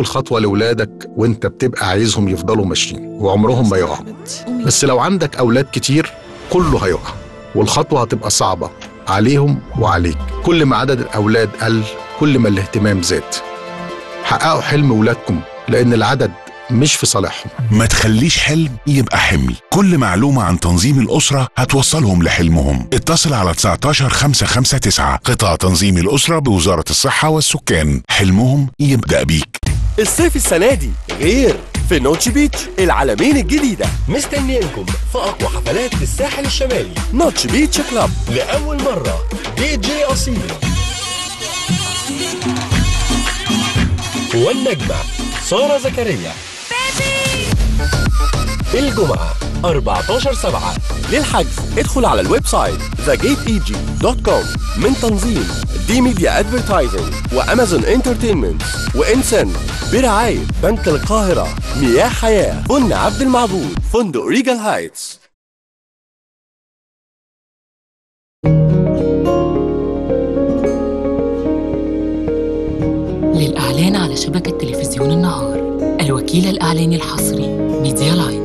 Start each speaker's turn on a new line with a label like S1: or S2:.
S1: أول خطوة لولادك وأنت بتبقى عايزهم يفضلوا ماشيين وعمرهم ما يقعوا بس لو عندك أولاد كتير كله هيقع والخطوة هتبقى صعبة عليهم وعليك كل ما عدد الأولاد قل كل ما الاهتمام زاد حققوا حلم ولادكم لأن العدد مش في صالحهم
S2: ما تخليش حلم يبقى حمل كل معلومة عن تنظيم الأسرة هتوصلهم لحلمهم اتصل على 19 559 قطاع تنظيم الأسرة بوزارة الصحة والسكان حلمهم يبدأ بيك
S3: الصيف السنة دي غير في نوتش بيتش العالمين الجديدة
S4: مستنيينكم في أقوى حفلات في الساحل الشمالي
S3: نوتش بيتش كلاب
S4: لأول مرة دي جي أصيل والنجمة سارة زكريا الجمعة 14 7
S3: للحجز ادخل على الويب سايت thegateeg.com من تنظيم دي ميديا ادفرتايزنج وامازون انترتينمنت وانسن برعاية بنك القاهرة مياه حياة بن عبد المعبود فندق ريجال هايتس
S5: للإعلان على شبكة تلفزيون النهار الوكيل الإعلاني الحصري ميديا لاين